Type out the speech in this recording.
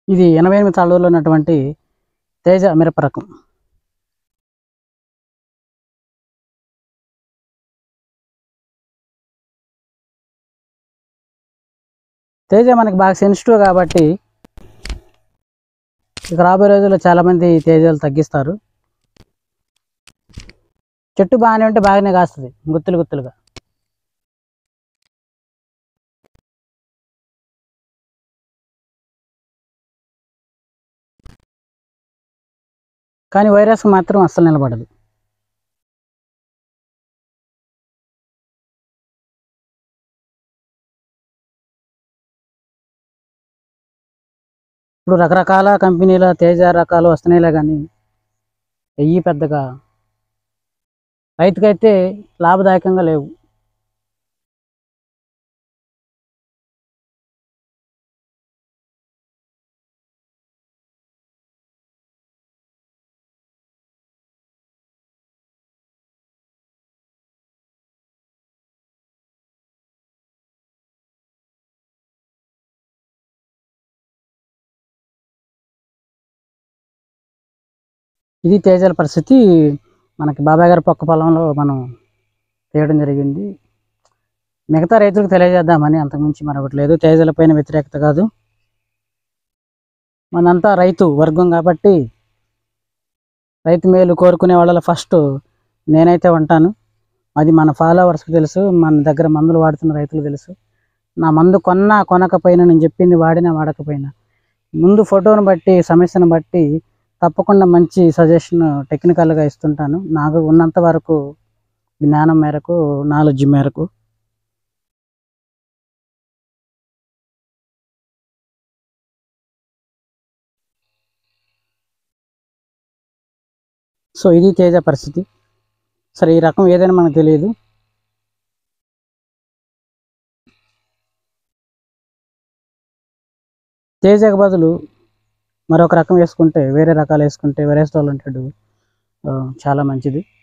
ఇది ఎనభై ఎనిమిది తాళ్ళూరులో ఉన్నటువంటి తేజ మిరప రకం తేజ మనకి బాగా సెన్సిటివ్ కాబట్టి ఇక రాబోయే రోజుల్లో చాలామంది తేజాలు తగ్గిస్తారు చెట్టు బాగానే ఉంటే బాగానే కాస్తుంది గుత్తులు గుత్తులుగా కానీ వైరస్ మాత్రం అస్సలు నిలబడదు ఇప్పుడు రకరకాల కంపెనీల తేజ రకాలు వస్తున్నాయిలే కానీ ఎయ్యి పెద్దగా రైతుకైతే లాభదాయకంగా లేవు ఇది తేజాల పరిస్థితి మనకి బాబాయ్ గారి పక్క పొలంలో మనం తీయడం జరిగింది మిగతా రైతులకు తెలియజేద్దామని అంతకుమించి మరొకటి లేదు తేజాల పైన వ్యతిరేకత కాదు మనంతా రైతు వర్గం కాబట్టి రైతు మేలు కోరుకునే వాళ్ళ ఫస్ట్ నేనైతే ఉంటాను అది మన ఫాలోవర్స్కి తెలుసు మన దగ్గర మందులు వాడుతున్న రైతులు తెలుసు నా మందు కొన్నా కొనకపోయినా నేను చెప్పింది వాడినా వాడకపోయినా ముందు ఫోటోను బట్టి సమస్యను బట్టి తప్పకుండా మంచి సజెషన్ టెక్నికల్గా ఇస్తుంటాను నాకు ఉన్నంత వరకు జ్ఞానం మేరకు నాలెడ్జ్ మేరకు సో ఇది తేజ పరిస్థితి సరే ఈ రకం ఏదైనా మనకు తెలియదు తేజకు బదులు మరొక రకం వేసుకుంటే వేరే రకాలు వేసుకుంటే వెరైటీ ఉంటాడు చాలా మంచిది